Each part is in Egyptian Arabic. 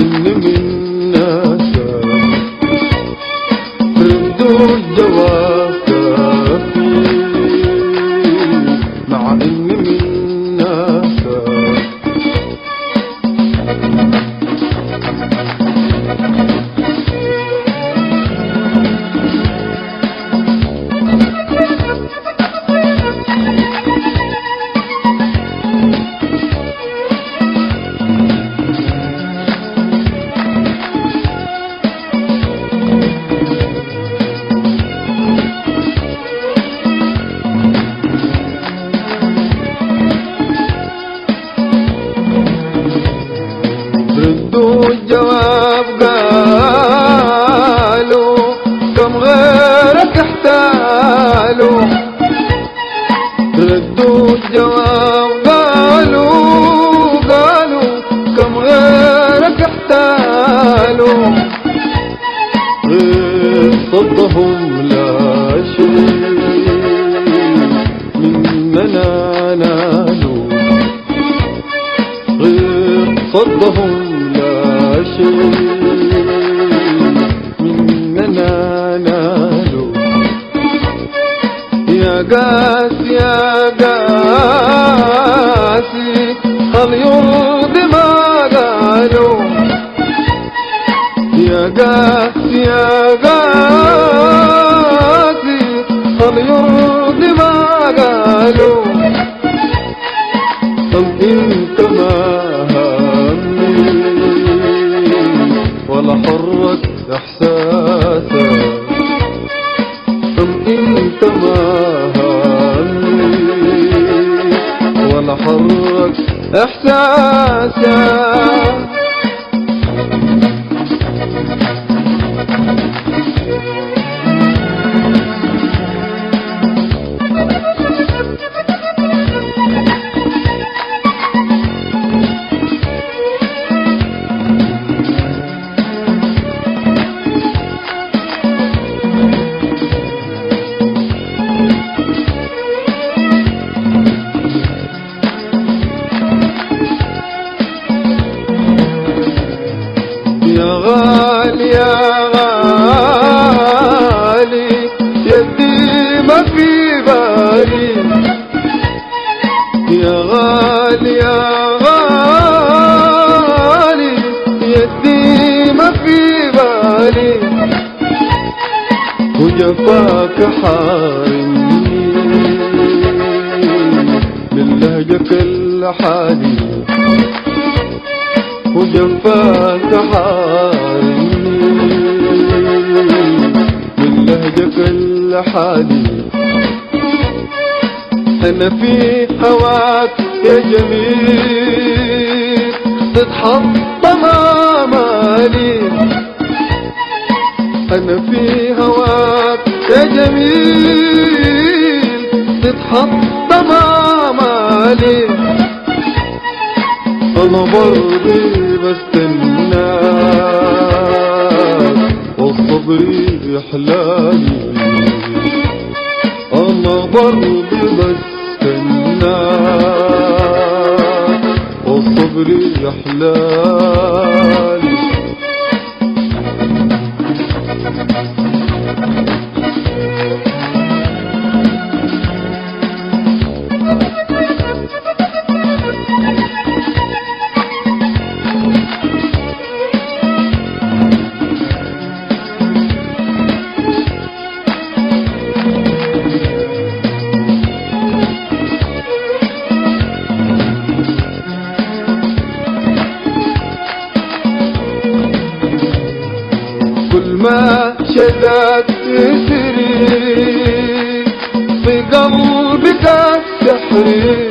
إن من ناسا ردوا الجواب كافي مع إن من ناسا ردوا الجواب قالوا كم غيرك احتالوا ردوا الجواب قالوا قالوا كم غيرك احتالوا غير صدهم لا شيء مننا نالوا غير صدهم لا شيء مننا نالوا يا قاس يا قاسي هل يرضي ما قالوا يا قاس يا قاسي هل يرضي ما قالوا أم انت ما همي ولا حرك احساسك أم انت ما همي ولا حرك احساسك يا غالي يا غالي يدي ما في بالي يا غالي يا غالي يدي ما في بالي وجفاك حارمني من لهجك الحالي وجفاك حارمني من لهجك الحالي أنا في هواك يا جميل تتحطم آمالي أنا في هواك يا جميل تتحطم آمالي أنا برضي بستناك والصبر يحلالي أنا برضي بستناك والصبر يحلالي كل ما شذت تسري في قلبك السحري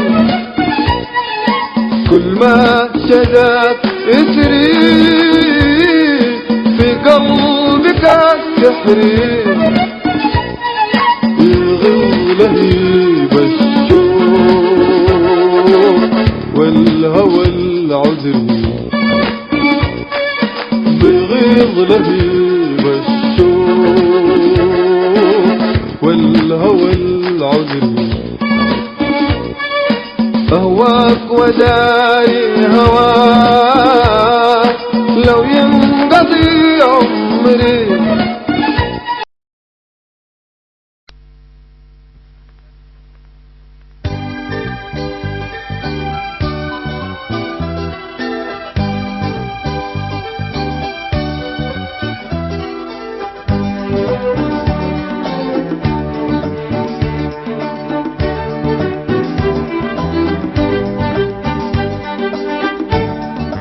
كل ما شذت تسري في قلبك السحري يغل لهيب الشوق والهوى العذري بغيظ لهيب الشوق والهوى العذري أهواك وداري هواك لو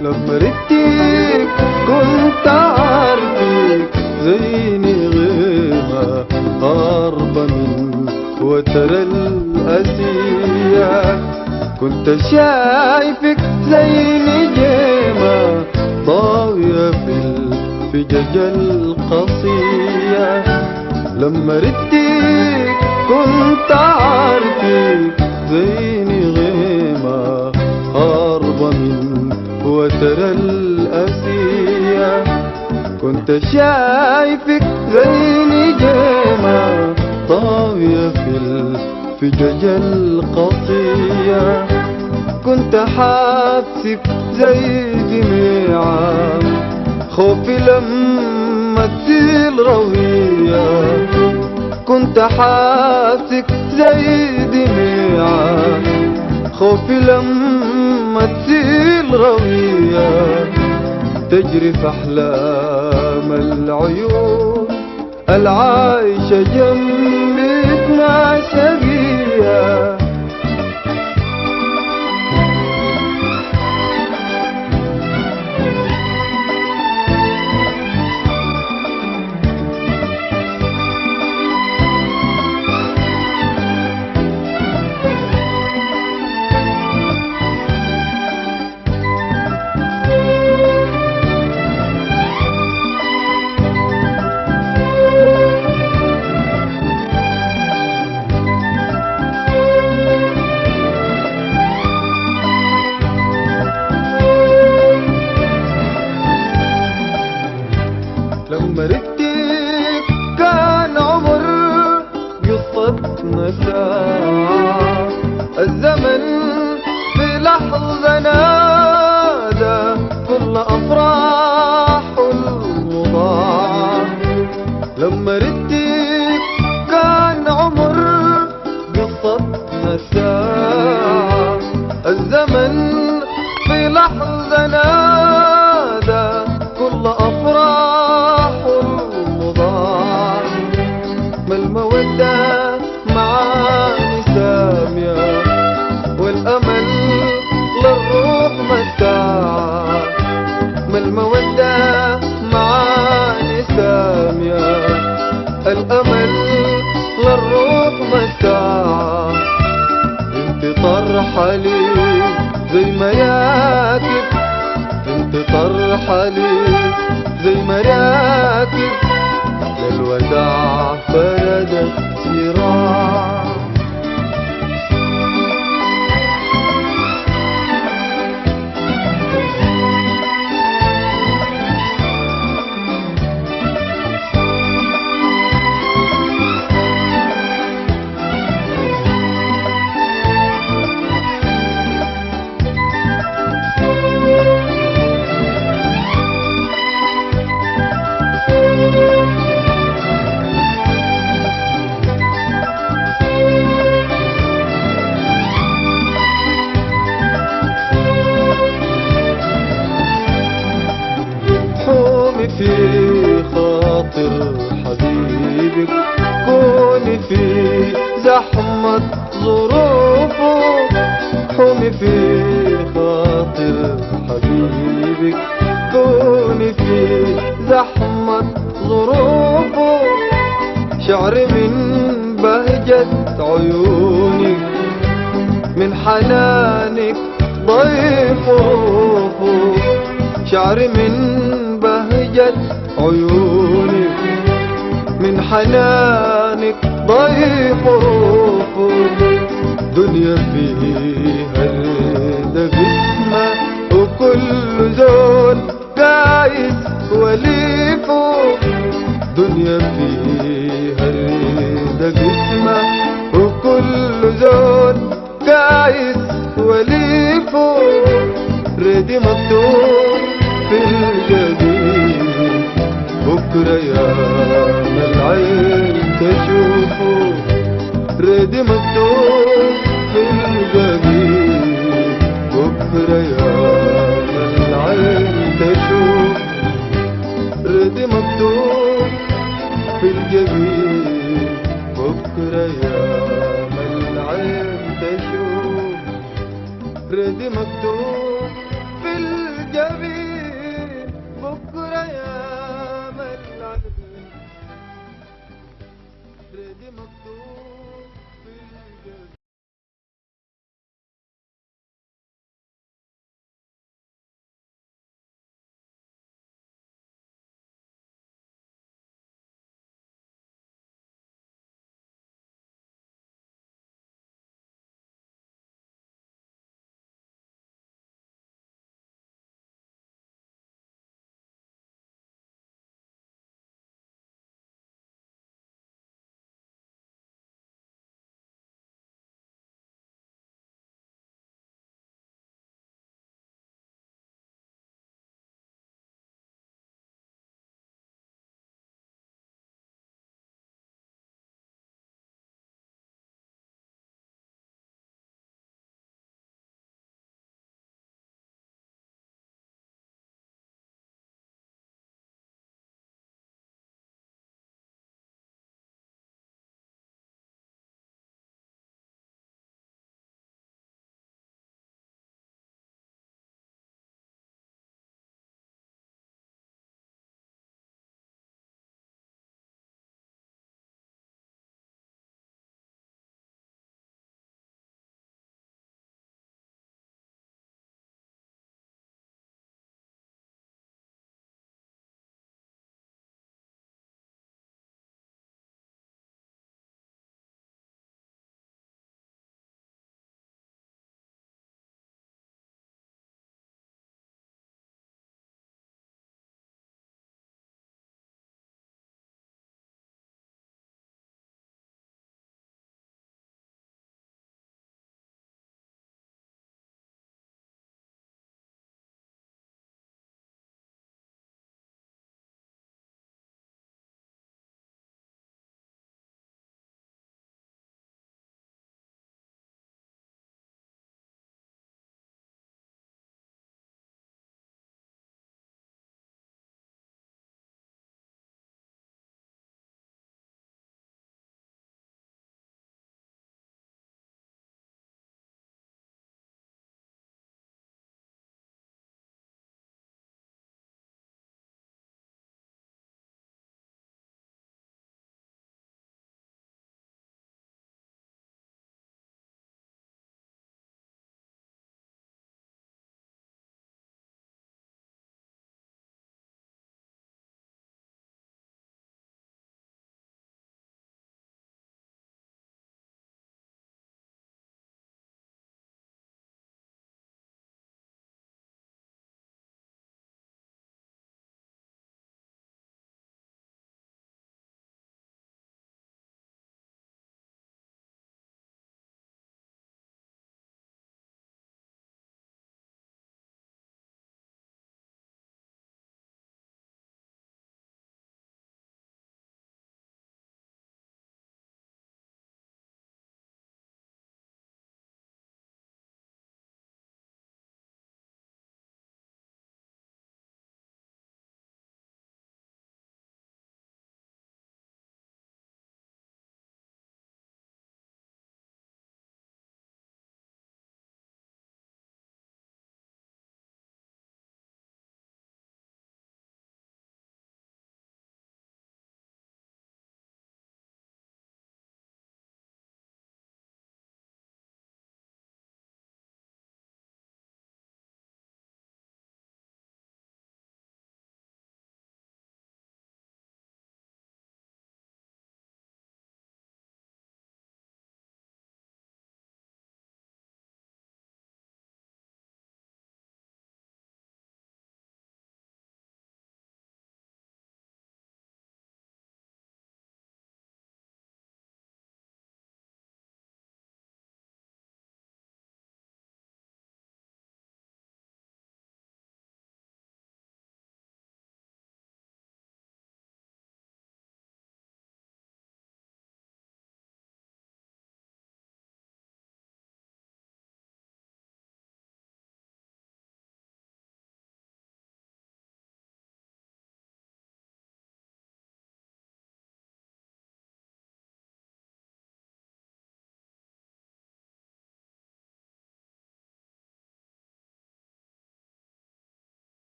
لما ردتك كنت عارفك زيني غيمة هاربة من وتر الأسية كنت شايفك زي نجمة ضاوية في الفجج القصية لما ردتك كنت عارفك زيني غيمة هاربة من وتر الأسية كنت شايفك زي نجمة طاوية في الفجج القصية كنت حابسك زي دميعة خوفي لما تزيل روية كنت حاسك زي دميعة خوفي لما تزيل روية تجري في أحلام العيون العايشة جنبتنا شقية لما ردتك كان عمر قصتنا ساعة الزمن في لحظة نادى كل أفراح المضاعة لما ردتك كان عمر قصتنا ساعة الزمن في لحظة نادى كل أفراح المضاعة ما المودة معاني سامية والأمل للروح متاع ما المودة معاني سامية الأمل للروح متاع انت طرحة لي زي مراكب انت طرحة لي زي مراكب للوداع فردت سراع حومي في خاطر حبيبك كوني في زحمة ظروفه حومي في خاطر حبيبك كوني في زحمة ظروفه شعري من بهجة عيونك من حنانك ضيف روحه شعري من بهجة عيونك من حنانك ضيف روحه دنيا فيها الرضا قسمة وكل زول قايس وليفه دنيا فيها الرضا قسمة وكل زول قايس وليفه ردي مكتوب في الجبين بكرة يا العين تشوفه ردي مكتوب في الجبين بكرة يا العين تشوف ردي مكتوب في الجبين بكرة يا العين تشوف ردي مكتوب في الجبين كسبين بكرة يا ملعب ريدي مكتوب في القلب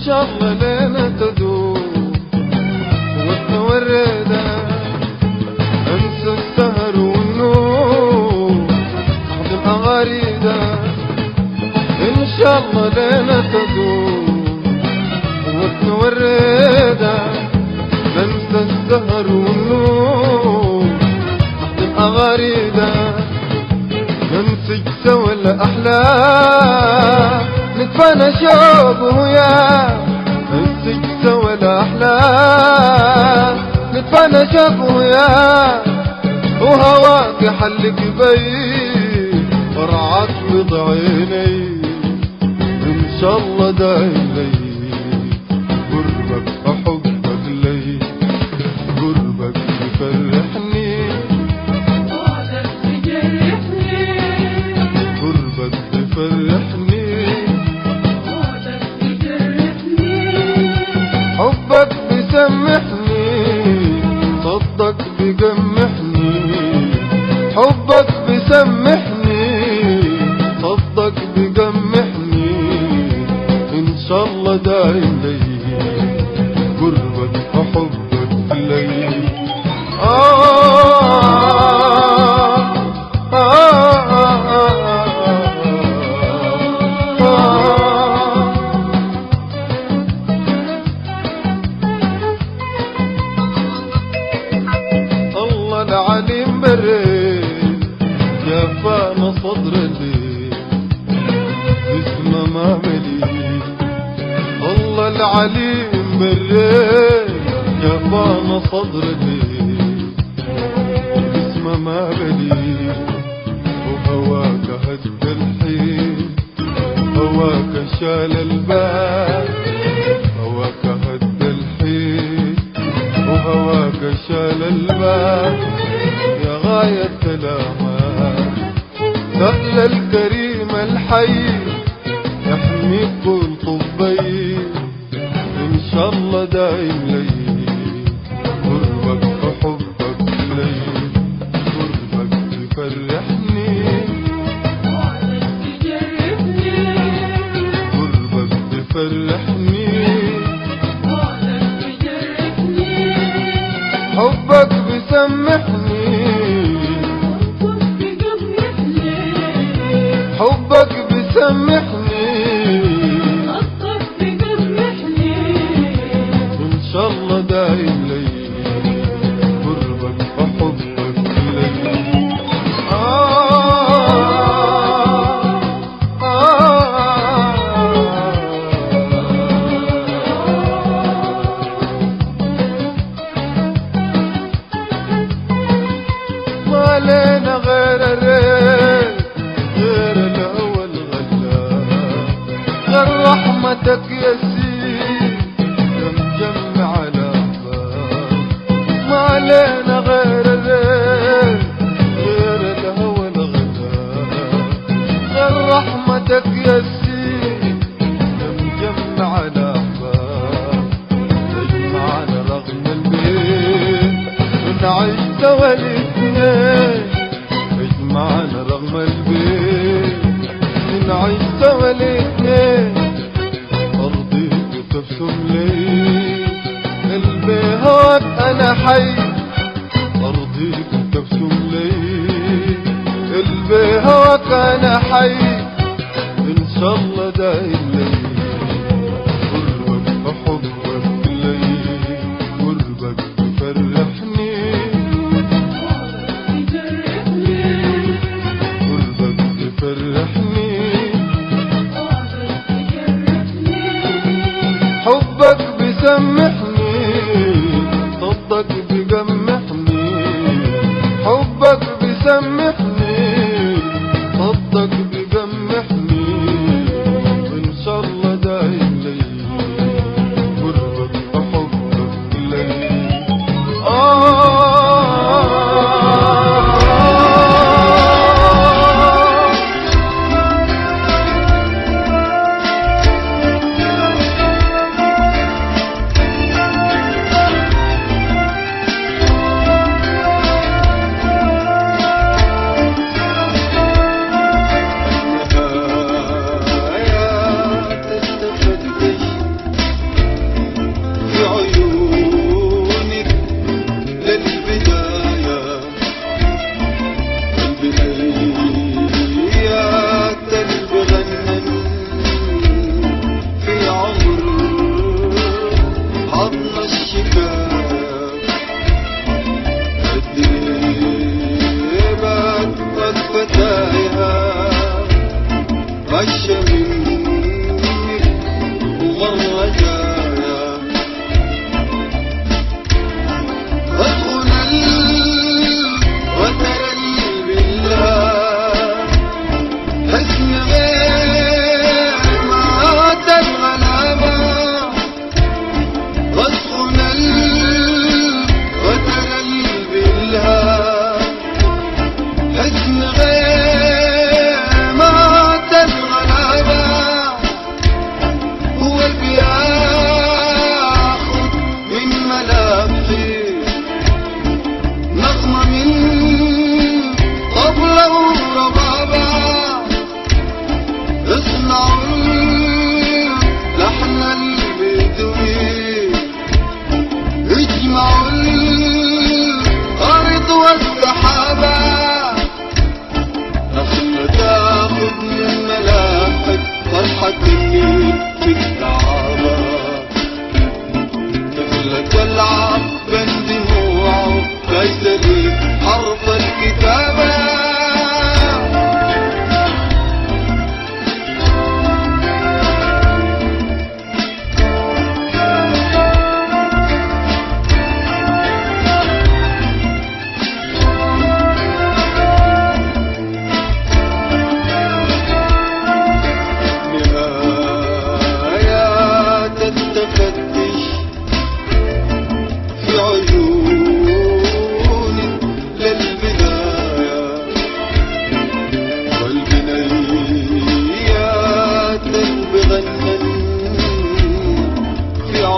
شاء الله لينا تدوم وتوردة انسى السهر والنوم احضن اغاريدة ان شاء الله لينا تدوم وتوردة ننسى السهر والنوم احضن اغاريدة نمسك سوا الأحلام نتفانى شوق ويا نمسك سوا الأحلام نتفانى شوق ويا وهواك حلق بي ورعاك بضع عيني إن شاء الله دايم لي قربك أحبك لي قربك يفرحني بعدك تجرحني قربك تفرحني بعدك تجرحني حبك بيسمحني صدك بيجمحني حبك بيسمحني صدك بيجمحني ان شاء الله دايم لي قربك وحبك لي آه آه آه آه الله العليم بريد جفانا صدر الليل اسمه ما مليل الله العليم بريد جفانا صدر الليل اسمه ما مليل وهواك هد الحين هواك شال البال هواك هد الحين وهواك شال الباب يا غاية كلامك سهل الكريم الحي يحميك كل طبي إن شاء الله دايم لي قربك وحبك لي قربك يفرحني بعدك تجرحني قربك يفرحني بعدك تجرحني حبك بيسمحني حبك بيجرحني حبك بيسمحني قصدك بيجرحني إن شاء الله دايم لي قربك وحبك لي آه ما لنا غير الريت غير الأول غلا غير رحمتك يا سيدي مجمع الأحباب ما لنا غير الريت غير الهوى الغلا غير رحمتك يا سيدي مجمع الأحباب تجمعنا رغم البيت ونعيش سوا الاثنين اجمعنا رغم البيت نعيش سوا الاثنين ارضيك وتبسم لي قلبي هواك انا حي ارضيك وتبسم لي قلبي هواك انا حي ان شاء الله دايم لي قربك وحبك لي قربك يفرحني تجرحني قربك يفرحني بعدك تجرحني حبك بيسمحني صدك بيجمحني حبك بيسمحني صدك بيجمحني ان شاء الله دايم لي قربك وحبك لي آه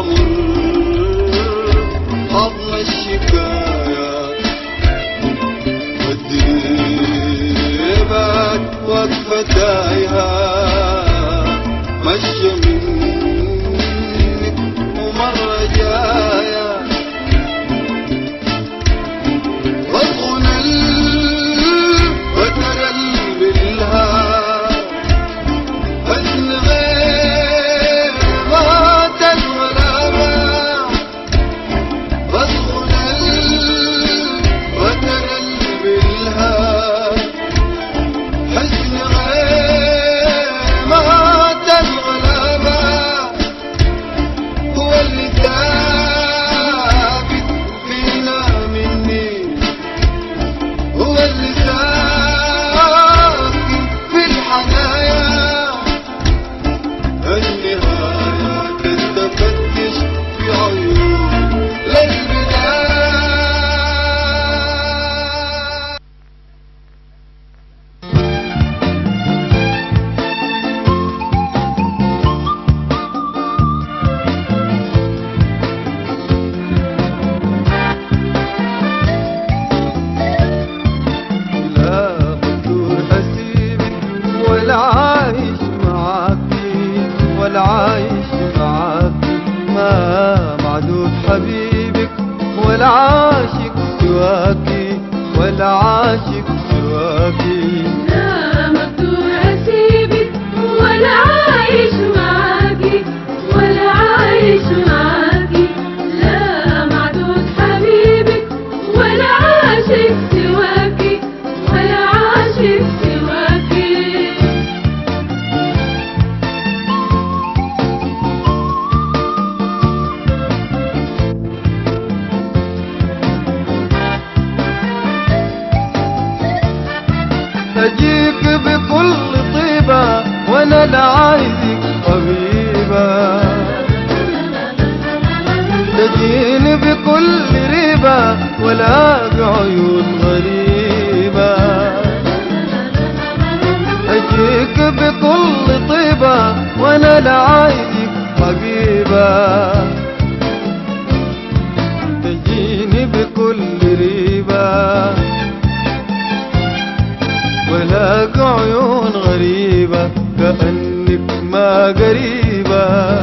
أمر حضن الشكايات والديبات وقفة تايهة مشى منك ومرة جاية وصغن الوتر بالها حزن غير مات الغلابة وصغن الوتر بالها حزن غير مات الغلابة هو اللي ثابت فينا مني هو اللي ساكن في الحنايا النهاية تتفتش في عيون للبداية لا بدون حسيبك ولا عايش معاكي ولا عايش معاكي ما معدود حبيبك ولا عاشق سواكي ولا عاشق سواكي لا مقدور أسيبك ولا عايش معاكي ولا عايش معاكي لا معدود حبيبك ولا عاشق سواكي ولا عاشق سواكي أجيك بكل طيبة وأنا لا عايزك حبيبة تجيني بكل ريبة ولا بعيون غريبة أجيك بكل طيبة وأنا لا عايزك حبيبة تجيني بكل ريبة ولا عيون غريبة كأنك ما قريبة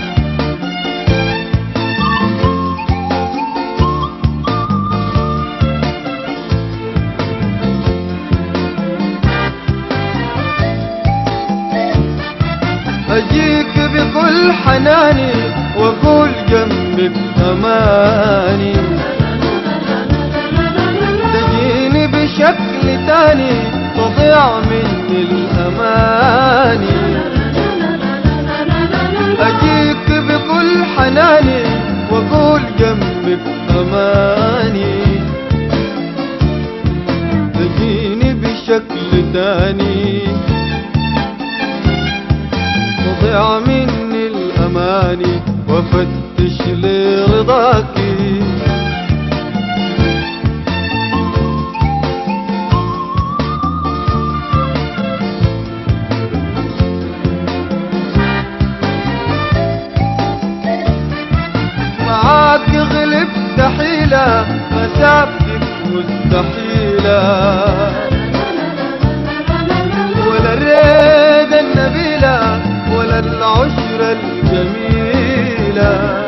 أجيك بكل حناني وأقول جنبك أماني تجيني بشكل تاني تضيع مني الأماني أجيك بكل حناني وأقول جنبك أماني تجيني بشكل تاني تضيع مني الأماني وفتش لرضاكي معاك غلبت حيلة مسافتك مستحيلة ولا الريدة النبيلة ولا العشرة الجميلة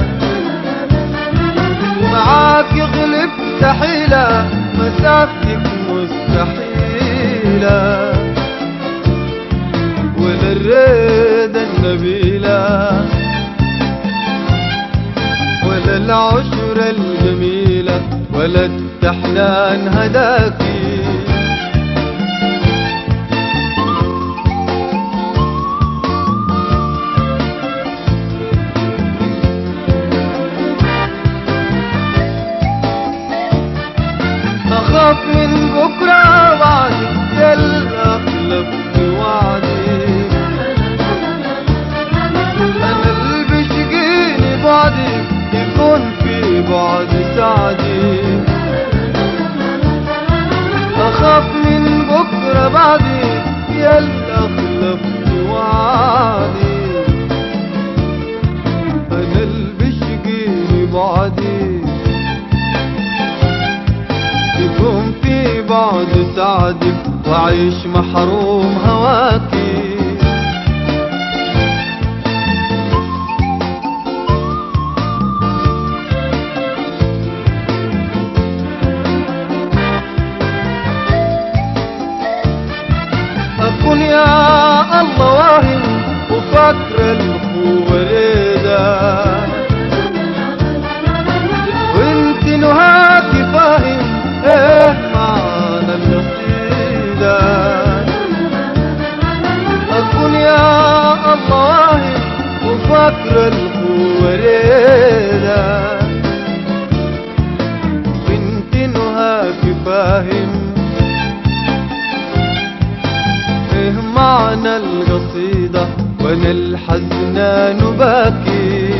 معاك غلبت حيلة مسافتك مستحيلة ولا الريدة النبيلة ولا العشرة الجميلة ولا التحنان هداكي أخاف من بكرة بعدك يلا خلفت وعدي أنا اللي بيشقيني بعدك يكون في بعد سعدي بعدي يكون في بعد سعدك وأعيش محروم هواكي أكون يا الله واهم وفكر الأخوة رضا وانت نهاكي فاهم ايه معنى القصيدة أكون يا الله واهم وفكر الأخوة رضا وانت نهاكي فاهم ايه معنى القصيدة وانا الحزنان باكي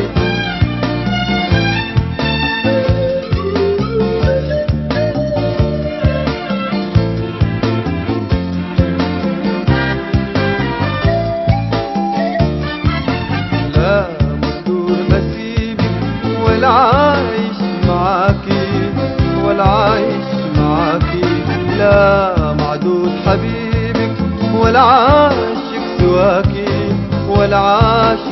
لا مقدور اسيبك ولا عايش معاكي ولا عايش معاكي لا معدود حبيبك ولا عاشق سواكي ولا عاشق